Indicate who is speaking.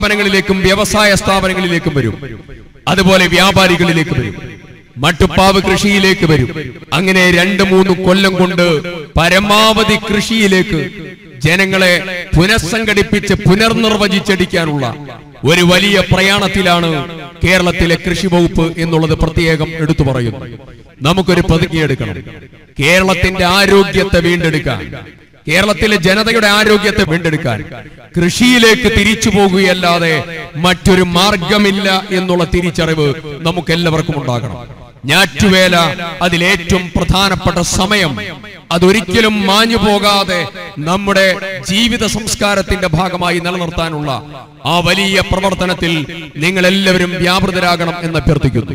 Speaker 1: സ്ഥാപനങ്ങളിലേക്കും വ്യവസായ സ്ഥാപനങ്ങളിലേക്കും വരും അതുപോലെ വ്യാപാരികളിലേക്ക് വരും മട്ടുപ്പാവ് കൃഷിയിലേക്ക് വരും അങ്ങനെ രണ്ട് മൂന്ന് കൊല്ലം കൊണ്ട് പരമാവധി കൃഷിയിലേക്ക് ജനങ്ങളെ പുനഃസംഘടിപ്പിച്ച് പുനർനിർവചിച്ചടിക്കാനുള്ള ഒരു വലിയ പ്രയാണത്തിലാണ് കേരളത്തിലെ കൃഷി വകുപ്പ് എന്നുള്ളത് പ്രത്യേകം എടുത്തു പറയുന്നു നമുക്കൊരു പ്രതിജ്ഞയെടുക്കണം കേരളത്തിന്റെ ആരോഗ്യത്തെ വീണ്ടെടുക്കാൻ കേരളത്തിലെ ജനതയുടെ ആരോഗ്യത്തെ വീണ്ടെടുക്കാൻ കൃഷിയിലേക്ക് തിരിച്ചു പോകുകയല്ലാതെ മറ്റൊരു മാർഗമില്ല എന്നുള്ള തിരിച്ചറിവ് നമുക്ക് എല്ലാവർക്കും ഉണ്ടാകണം ഞാറ്റുവേല അതിലേറ്റവും പ്രധാനപ്പെട്ട സമയം അതൊരിക്കലും മാഞ്ഞു പോകാതെ നമ്മുടെ ജീവിത സംസ്കാരത്തിന്റെ ഭാഗമായി നിലനിർത്താനുള്ള ആ വലിയ പ്രവർത്തനത്തിൽ നിങ്ങൾ എല്ലാവരും വ്യാപൃതരാകണം എന്ന് അഭ്യർത്ഥിക്കുന്നു